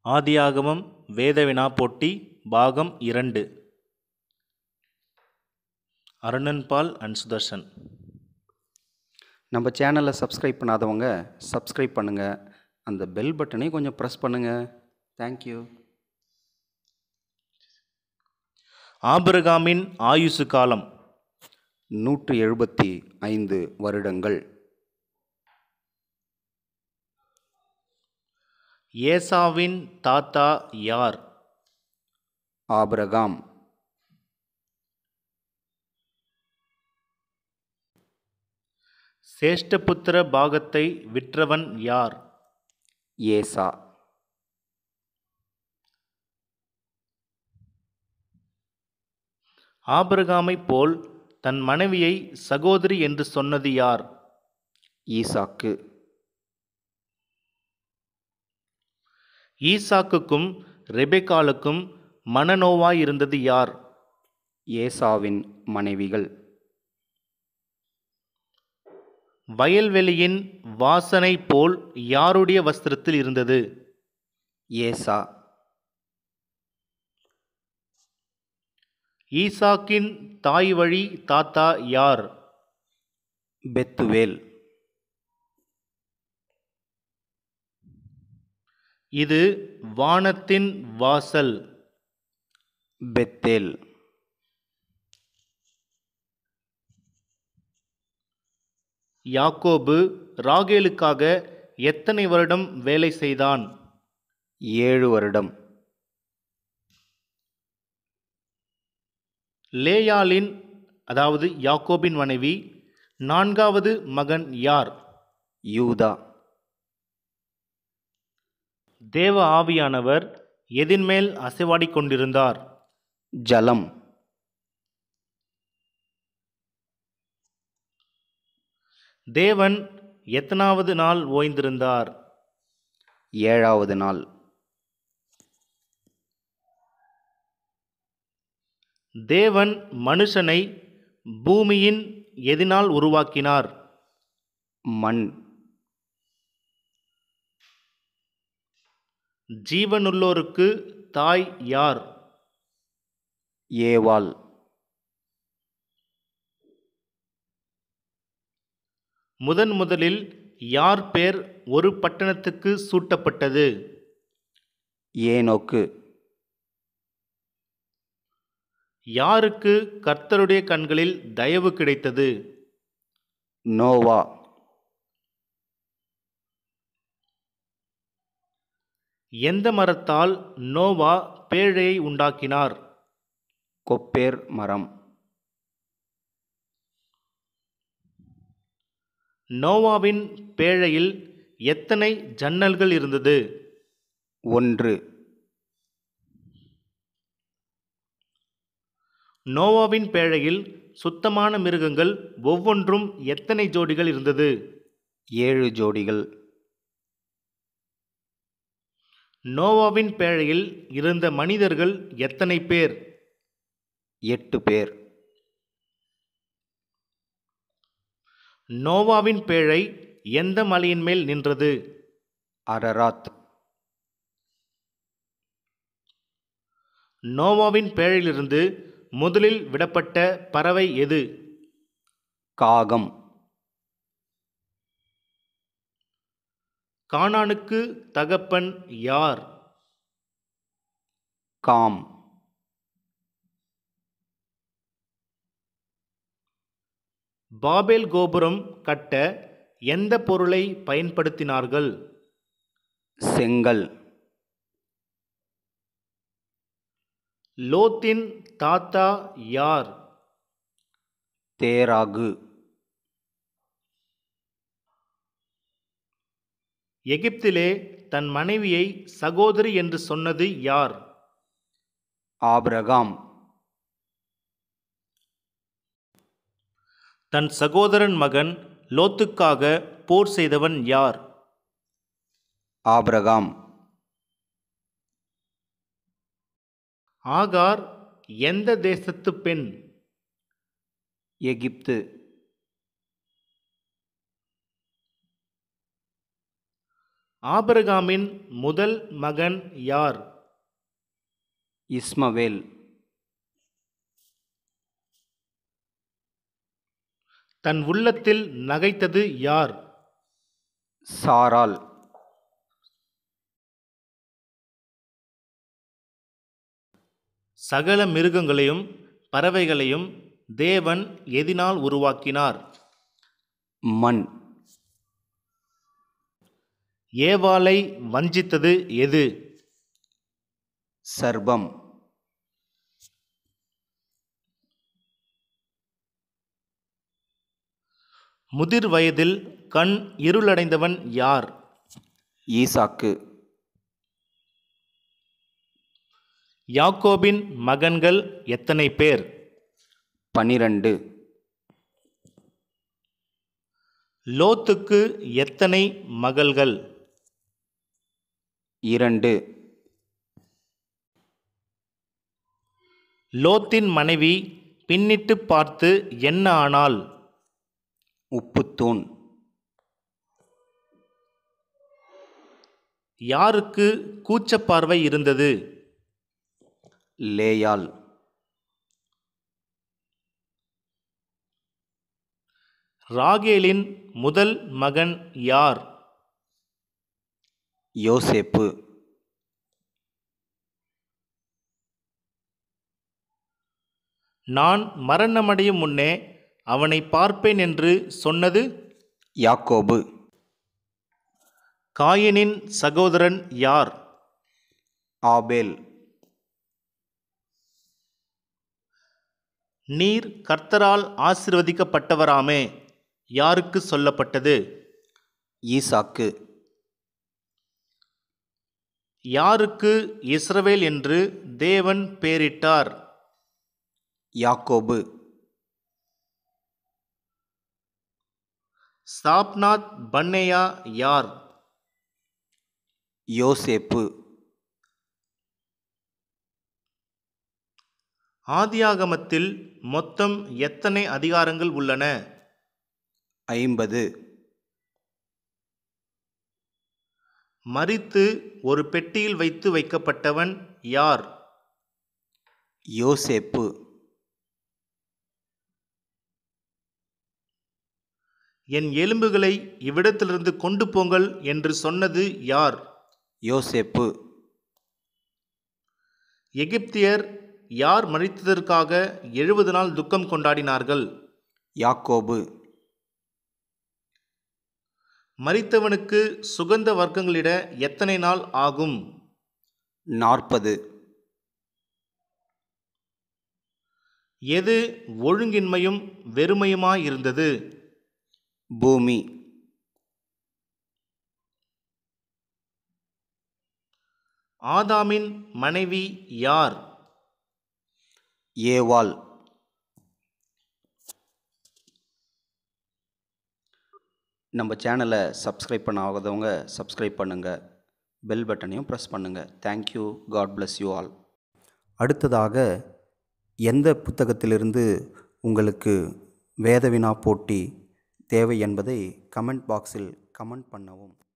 ஆதியாகமம் வேதவினா போட்டி பாகம் இரண்டு அருணன் பால் அண்ட் சுதர்ஷன் நம்ம சேனலை சப்ஸ்கிரைப் பண்ணாதவங்க சப்ஸ்கிரைப் பண்ணுங்கள் அந்த பெல் பட்டனையும் கொஞ்சம் ப்ரெஸ் பண்ணுங்கள் தேங்க்யூ ஆபிரகாமின் ஆயுசு காலம் நூற்றி எழுபத்தி ஐந்து வருடங்கள் ஏசாவின் தாத்தா யார் ஆபிரகாம் சேஷ்டபுத்திர பாகத்தை விற்றவன் யார் ஏசா ஆபிரகாமைப் போல் தன் மனைவியை சகோதரி என்று சொன்னது யார் ஈசாக்கு ஈசாக்குக்கும் ரெபெக்காலுக்கும் மனநோவாயிருந்தது யார் ஏசாவின் மனைவிகள் வயல்வெளியின் வாசனை போல் யாருடைய வஸ்திரத்தில் இருந்தது ஏசா ஈசாக்கின் தாய் வழி தாத்தா யார் பெத்துவேல் இது வானத்தின் வாசல் பெத்தேல் யாக்கோபு ராகேலுக்காக எத்தனை வருடம் வேலை செய்தான் ஏழு வருடம் லேயாலின் அதாவது யாக்கோபின் மனைவி நான்காவது மகன் யார் யூதா தேவ ஆவியானவர் எதின்மேல் அசைவாடிக் கொண்டிருந்தார் ஜலம் தேவன் எத்தனாவது நாள் ஓய்ந்திருந்தார் ஏழாவது நாள் தேவன் மனுஷனை பூமியின் எதினால் உருவாக்கினார் மண் ஜீவனுள்ளோருக்கு தாய் யார் ஏவாள் முதன் முதலில் யார் பேர் ஒரு பட்டணத்துக்கு சூட்டப்பட்டது ஏனோக்கு யாருக்கு கர்த்தருடைய கண்களில் தயவு கிடைத்தது நோவா எந்த மரத்தால் நோவா பேழையை உண்டாக்கினார் கொப்பேர் மரம் நோவாவின் பேழையில் எத்தனை ஜன்னல்கள் இருந்தது ஒன்று நோவாவின் பேழையில் சுத்தமான மிருகங்கள் ஒவ்வொன்றும் எத்தனை ஜோடிகள் இருந்தது ஏழு ஜோடிகள் நோவாவின் பேழையில் இருந்த மனிதர்கள் எத்தனை பேர் எட்டு பேர் நோவாவின் பேழை எந்த மலையின் மேல் நின்றது அரராத் நோவாவின் பேழையிலிருந்து முதலில் விடப்பட்ட பறவை எது காகம் கானானுக்கு தகப்பன் யார் காம் பாபேல் கோபுரம் கட்ட எந்த பொருளை பயன்படுத்தினார்கள் செங்கல் லோத்தின் தாத்தா யார் தேராகு எகிப்திலே தன் மனைவியை சகோதரி என்று சொன்னது யார் ஆபிரகாம் தன் சகோதரன் மகன் லோத்துக்காக போர் செய்தவன் யார் ஆபிரகாம் ஆகார் எந்த தேசத்து பெண் எகிப்து ஆபிரகாமின் முதல் மகன் யார் இஸ்மவேல் தன் உள்ளத்தில் நகைத்தது யார் சாராள் சகல மிருகங்களையும் பறவைகளையும் தேவன் எதினால் உருவாக்கினார் மண் ஏவாளை வஞ்சித்தது எது சர்பம் முதிர் வயதில் கண் இருளடைந்தவன் யார் ஈசாக்கு யாக்கோபின் மகன்கள் எத்தனை பேர் பனிரெண்டு லோத்துக்கு எத்தனை மகள்கள் இரண்டு லோத்தின் மனைவி பின்னிட்டு பார்த்து என்ன ஆனாள் உப்புத்தூண் யாருக்கு கூச்சப்பார்வை இருந்தது லேயாள் ராகேலின் முதல் மகன் யார் யோசேப்பு நான் மரணமடையும் முன்னே அவனை பார்ப்பேன் என்று சொன்னது யாக்கோபு காயினின் சகோதரன் யார் ஆபேல் நீர் கர்த்தரால் ஆசிர்வதிக்கப்பட்டவராமே யாருக்கு சொல்லப்பட்டது ஈசாக்கு யாருக்கு இஸ்ரவேல் என்று தேவன் பேரிட்டார் யாக்கோபு சாப்நாத் பன்னேயா யார் யோசேப்பு ஆதியாகமத்தில் மொத்தம் எத்தனை அதிகாரங்கள் உள்ளன ஐம்பது மரித்து ஒரு பெட்டியில் வைத்து வைக்கப்பட்டவன் யார் யோசேப்பு என் எலும்புகளை இவ்விடத்திலிருந்து கொண்டு போங்கள் என்று சொன்னது யார் யோசேப்பு எகிப்தியர் யார் மறித்ததற்காக எழுபது நாள் துக்கம் கொண்டாடினார்கள் யாக்கோபு மரித்தவனுக்கு சுகந்த வர்க்கங்களிட எத்தனை நாள் ஆகும் நாற்பது எது ஒழுங்கின்மையும் வெறுமையுமாயிருந்தது பூமி ஆதாமின் மனைவி யார் ஏவாள் நம்ம சேனலை சப்ஸ்கிரைப் பண்ணாதவங்க சப்ஸ்கிரைப் பண்ணுங்கள் பெல் பட்டனையும் ப்ரெஸ் பண்ணுங்கள் thank you God bless you all அடுத்ததாக எந்த புத்தகத்திலிருந்து உங்களுக்கு வேதவினா போட்டி தேவை என்பதை கமெண்ட் பாக்ஸில் கமெண்ட் பண்ணவும்